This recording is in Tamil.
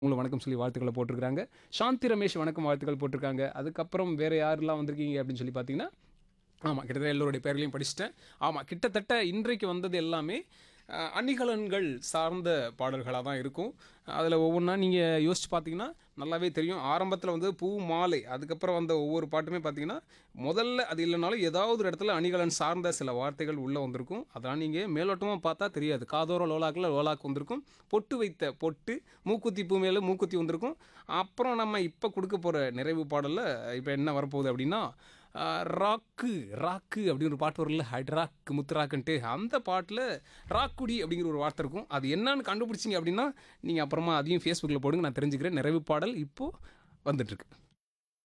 உங்களை வணக்கம் சொல்லி வாழ்த்துக்களை போட்டிருக்காங்க சாந்தி ரமேஷ் வணக்கம் வாழ்த்துக்கள் போட்டிருக்காங்க அதுக்கப்புறம் வேறு யாரெல்லாம் வந்திருக்கீங்க அப்படின்னு சொல்லி பார்த்தீங்கன்னா ஆமாம் கிட்டத்தட்ட எல்லோருடைய பேர்களையும் படிச்சிட்டேன் ஆமாம் கிட்டத்தட்ட இன்றைக்கு வந்தது எல்லாமே அஹ், அணிகலன்கள் சார்ந்த பாடல்களாக தான் இருக்கும் அதில் ஒவ்வொன்றா நீங்கள் யோசிச்சு பார்த்தீங்கன்னா நல்லாவே தெரியும் ஆரம்பத்தில் வந்து பூ மாலை அதுக்கப்புறம் வந்த ஒவ்வொரு பாட்டுமே பார்த்தீங்கன்னா முதல்ல அது இல்லைனாலும் ஏதாவது ஒரு இடத்துல அணிகலன் சார்ந்த சில வார்த்தைகள் உள்ளே வந்திருக்கும் அதெல்லாம் நீங்கள் மேலோட்டமாக பார்த்தா தெரியாது காதோர லோலாக்கில் லோலாக்கு வந்திருக்கும் பொட்டு வைத்த பொட்டு மூக்குத்தி பூ மேலே மூக்குத்தி வந்திருக்கும் அப்புறம் நம்ம இப்போ கொடுக்க போகிற நிறைவு பாடலில் இப்போ என்ன வரப்போகுது அப்படின்னா ஆஹ், ராக்கு ராக்கு அப்படின்னு ஒரு பாட்டு வரும்ல ஹைட்ராக் முத்துராக்குன்ட்டு அந்த பாட்டில் ராக்குடி அப்படிங்கிற ஒரு வார்த்தை இருக்கும் அது என்னன்னு கண்டுபிடிச்சிங்க அப்படின்னா நீங்கள் அப்புறமா அதையும் ஃபேஸ்புக்கில் போடுங்க நான் தெரிஞ்சுக்கிறேன் நிறைவு பாடல் இப்போது வந்துட்டுருக்கு